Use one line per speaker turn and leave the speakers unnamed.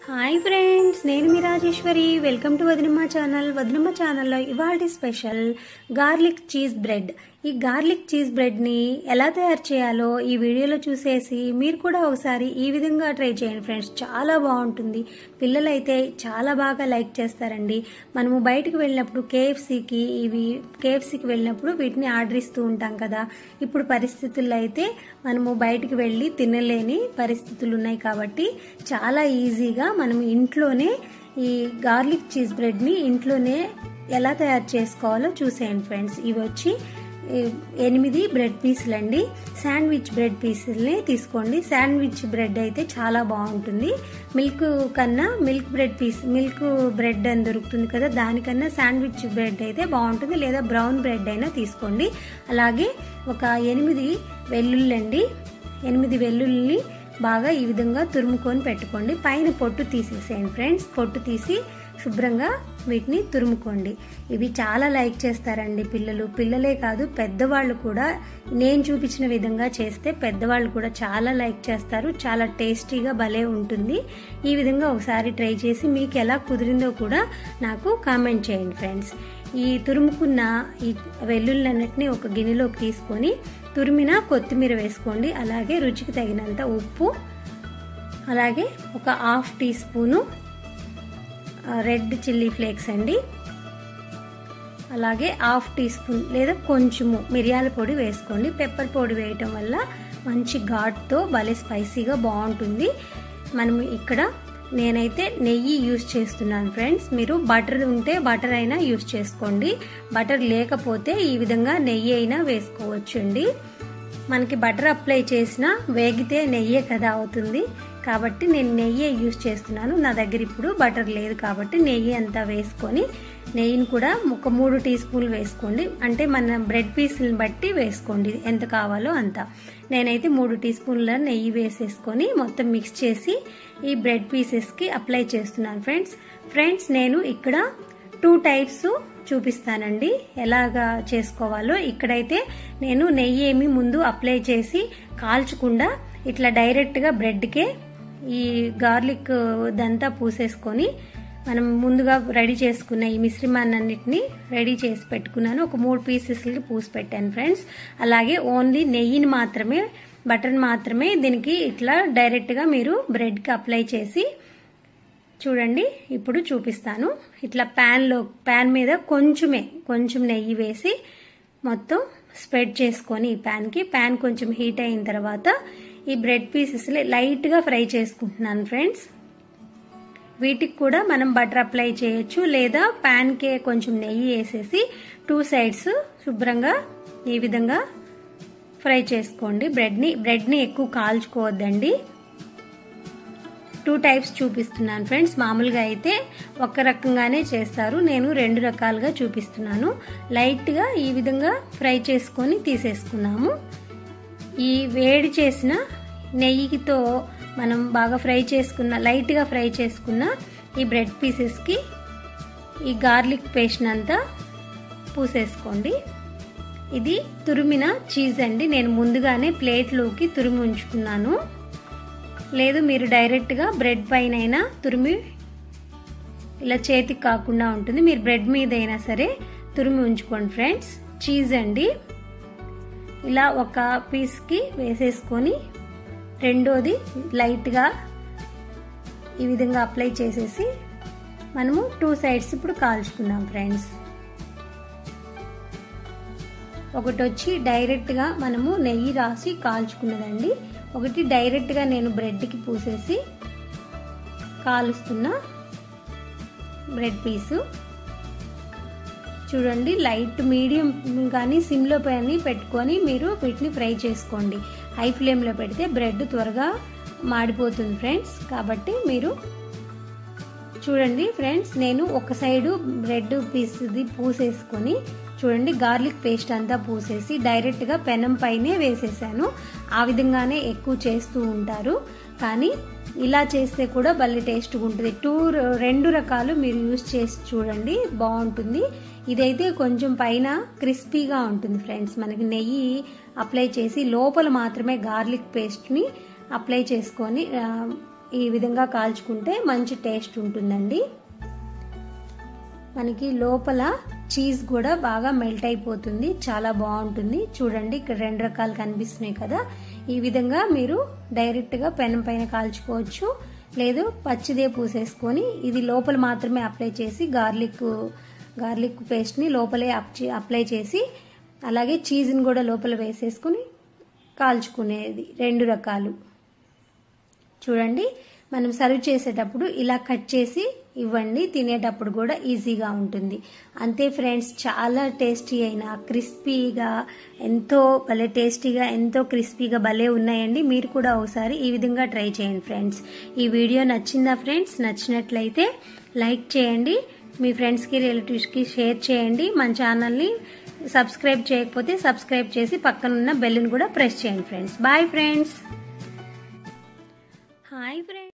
hi friends నేను మీ Rajeshwari welcome to Vadinamma channel Vadinamma ఛానల్లో ఇవాళ స్పెషల్ గార్లిక్ చీజ్ బ్రెడ్ ఈ గార్లిక్ చీజ్ బ్రెడ్ని ఎలా తయారు చేయాలో ఈ వీడియోలో చూసేసి మీరు కూడా ఒకసారి ఈ విధంగా ట్రై చేయండి ఫ్రెండ్స్ చాలా బాగుంటుంది పిల్లలైతే చాలా బాగా లైక్ చేస్తారండి మనము బయటకు వెళ్ళినప్పుడు కేఎఫ్సీకి ఇవి కేఎఫ్సీకి వెళ్ళినప్పుడు వీటిని ఆర్డర్ ఇస్తూ ఉంటాం కదా ఇప్పుడు పరిస్థితుల్లో అయితే మనము బయటికి వెళ్ళి తినలేని పరిస్థితులు ఉన్నాయి కాబట్టి చాలా ఈజీగా మనం ఇంట్లోనే ఈ గార్లిక్ చీజ్ బ్రెడ్ని ఇంట్లోనే ఎలా తయారు చేసుకోవాలో చూసేయండి ఫ్రెండ్స్ ఇవి వచ్చి ఈ ఎనిమిది బ్రెడ్ పీసులు అండి శాండ్విచ్ బ్రెడ్ పీసుల్ని తీసుకోండి శాండ్విచ్ బ్రెడ్ అయితే చాలా బాగుంటుంది మిల్క్ కన్నా milk bread piece milk bread అని దొరుకుతుంది కదా దానికన్నా శాండ్విచ్ బ్రెడ్ అయితే బాగుంటుంది లేదా బ్రౌన్ బ్రెడ్ అయినా తీసుకోండి అలాగే ఒక ఎనిమిది వెల్లుల్లండి ఎనిమిది వెల్లుల్ని బాగా ఈ విధంగా తురుముకొని పెట్టుకోండి పైన పొట్టు తీసేసేయండి ఫ్రెండ్స్ పొట్టు తీసి శుభ్రంగా వీటిని తురుముకోండి ఇవి చాలా లైక్ చేస్తారండి పిల్లలు పిల్లలే కాదు పెద్దవాళ్ళు కూడా నేను చూపించిన విధంగా చేస్తే పెద్దవాళ్ళు కూడా చాలా లైక్ చేస్తారు చాలా టేస్టీగా భలే ఉంటుంది ఈ విధంగా ఒకసారి ట్రై చేసి మీకు ఎలా కుదిరిందో కూడా నాకు కామెంట్ చేయండి ఫ్రెండ్స్ ఈ తురుముకున్న ఈ వెల్లుల్లన్నిటిని ఒక గిన్నెలోకి తీసుకొని తురిమిన కొత్తిమీర వేసుకోండి అలాగే రుచికి తగినంత ఉప్పు అలాగే ఒక half tea spoon red chilli flakes అండి అలాగే హాఫ్ టీ స్పూన్ లేదా కొంచెము మిరియాల పొడి వేసుకోండి పెప్పర్ పొడి వేయటం వల్ల మంచి ఘాట్తో భలే స్పైసీగా బాగుంటుంది మనము ఇక్కడ నేనైతే నెయ్యి యూస్ చేస్తున్నాను ఫ్రెండ్స్ మీరు బటర్ ఉంటే బటర్ అయినా యూస్ చేసుకోండి బటర్ లేకపోతే ఈ విధంగా నెయ్యి అయినా వేసుకోవచ్చు అండి మనకి బటర్ అప్లై చేసినా వేగితే నెయ్యే కదా అవుతుంది కాబట్టి నేను నెయ్యే యూస్ చేస్తున్నాను నా దగ్గర ఇప్పుడు బటర్ లేదు కాబట్టి నెయ్యి అంతా వేసుకొని నెయ్యిని కూడా ఒక మూడు టీ స్పూన్లు వేసుకోండి అంటే మన బ్రెడ్ పీసులను బట్టి వేసుకోండి ఎంత కావాలో అంత నేనైతే మూడు టీ స్పూన్ల నెయ్యి వేసేసుకొని మొత్తం మిక్స్ చేసి ఈ బ్రెడ్ పీసెస్కి అప్లై చేస్తున్నాను ఫ్రెండ్స్ ఫ్రెండ్స్ నేను ఇక్కడ టూ టైప్స్ చూపిస్తానండి ఎలాగా చేసుకోవాలో ఇక్కడైతే నేను నెయ్యి ఏమి ముందు అప్లై చేసి కాల్చకుండా ఇట్లా డైరెక్ట్గా బ్రెడ్కే ఈ గార్లిక్ దంతా పూసేసుకొని మనం ముందుగా రెడీ చేసుకున్న ఈ మిశ్రమాన్నిటిని రెడీ చేసి పెట్టుకున్నాను ఒక మూడు పీసెస్కి పూసి పెట్టాను ఫ్రెండ్స్ అలాగే ఓన్లీ నెయ్యిని మాత్రమే బటర్ మాత్రమే దీనికి ఇట్లా డైరెక్ట్గా మీరు బ్రెడ్కి అప్లై చేసి చూడండి ఇప్పుడు చూపిస్తాను ఇట్లా ప్యాన్లో ప్యాన్ మీద కొంచెమే కొంచెం నెయ్యి వేసి మొత్తం స్ప్రెడ్ చేసుకొని ఈ ప్యాన్కి ప్యాన్ కొంచెం హీట్ అయిన తర్వాత ఈ బ్రెడ్ పీసెస్ లైట్గా ఫ్రై చేసుకుంటున్నాను ఫ్రెండ్స్ వీటికి కూడా మనం బటర్ అప్లై చేయొచ్చు లేదా ప్యాన్కే కొంచెం నెయ్యి వేసేసి టూ సైడ్స్ శుభ్రంగా ఈ విధంగా ఫ్రై చేసుకోండి బ్రెడ్ని బ్రెడ్ని ఎక్కువ కాల్చుకోవద్దండి టూ టైప్స్ చూపిస్తున్నాను ఫ్రెండ్స్ మామూలుగా అయితే ఒక రకంగానే చేస్తారు నేను రెండు రకాలుగా చూపిస్తున్నాను లైట్గా ఈ విధంగా ఫ్రై చేసుకొని తీసేసుకున్నాము ఈ వేడి చేసిన నెయ్యితో మనం బాగా ఫ్రై చేసుకున్న లైట్గా ఫ్రై చేసుకున్న ఈ బ్రెడ్ పీసెస్కి ఈ గార్లిక్ పేస్ట్ అంతా పూసేసుకోండి ఇది తురిమిన చీజ్ అండి నేను ముందుగానే ప్లేట్లోకి తురిమి ఉంచుకున్నాను లేదు మీరు డైరెక్ట్గా బ్రెడ్ పైన అయినా తురిమి ఇలా చేతికి కాకుండా ఉంటుంది మీరు బ్రెడ్ మీద అయినా సరే తురిమి ఉంచుకోండి ఫ్రెండ్స్ చీజ్ అండి ఇలా ఒక పీస్కి వేసేసుకొని రెండోది లైట్గా ఈ విధంగా అప్లై చేసేసి మనము టూ సైడ్స్ ఇప్పుడు కాల్చుకుందాం ఫ్రెండ్స్ ఒకటి వచ్చి డైరెక్ట్గా మనము నెయ్యి రాసి కాల్చుకున్నదండి ఒకటి డైరెక్ట్గా నేను బ్రెడ్కి పూసేసి కాలుస్తున్న బ్రెడ్ పీసు చూడండి లైట్ మీడియం కానీ సిమ్లో పని పెట్టుకొని మీరు వీటిని ఫ్రై చేసుకోండి హై ఫ్లేమ్లో పెడితే బ్రెడ్ త్వరగా మాడిపోతుంది ఫ్రెండ్స్ కాబట్టి మీరు చూడండి ఫ్రెండ్స్ నేను ఒక సైడు బ్రెడ్ పీస్ది పూసేసుకొని చూడండి గార్లిక్ పేస్ట్ అంతా పూసేసి డైరెక్ట్గా పెనం పైనే వేసేసాను ఆ విధంగానే ఎక్కువ చేస్తూ ఉంటారు కానీ ఇలా చేస్తే కూడా భలే టేస్ట్గా ఉంటుంది టూ రెండు రకాలు మీరు యూస్ చేసి చూడండి బాగుంటుంది ఇదైతే కొంచెం పైన క్రిస్పీగా ఉంటుంది ఫ్రెండ్స్ మనకి నెయ్యి అప్లై చేసి లోపల మాత్రమే గార్లిక్ పేస్ట్ని అప్లై చేసుకొని ఈ విధంగా కాల్చుకుంటే మంచి టేస్ట్ ఉంటుందండి మనకి లోపల చీజ్ కూడా బాగా మెల్ట్ అయిపోతుంది చాలా బాగుంటుంది చూడండి ఇక్కడ రెండు రకాలు కనిపిస్తున్నాయి కదా ఈ విధంగా మీరు డైరెక్ట్గా పెనం పైన కాల్చుకోవచ్చు లేదు పచ్చిదే పూసేసుకొని ఇది లోపల మాత్రమే అప్లై చేసి గార్లిక్ గార్లిక్ పేస్ట్ని లోపలే అప్లై చేసి అలాగే చీజ్ని కూడా లోపల వేసేసుకుని కాల్చుకునేది రెండు రకాలు చూడండి మనం సర్వ్ చేసేటప్పుడు ఇలా కట్ చేసి ఇవ్వండి తినేటప్పుడు కూడా ఈజీగా ఉంటుంది అంతే ఫ్రెండ్స్ చాలా టేస్టీ అయిన క్రిస్పీగా ఎంతో భలే టేస్టీగా ఎంతో క్రిస్పీగా భలే ఉన్నాయండి మీరు కూడా ఒకసారి ఈ విధంగా ట్రై చేయండి ఫ్రెండ్స్ ఈ వీడియో నచ్చిందా ఫ్రెండ్స్ నచ్చినట్లయితే లైక్ చేయండి మీ ఫ్రెండ్స్కి రిలేటివ్స్కి షేర్ చేయండి మన ఛానల్ని సబ్స్క్రైబ్ చేయకపోతే సబ్స్క్రైబ్ చేసి పక్కనున్న బెల్ని కూడా ప్రెస్ చేయండి friends bye friends hi friends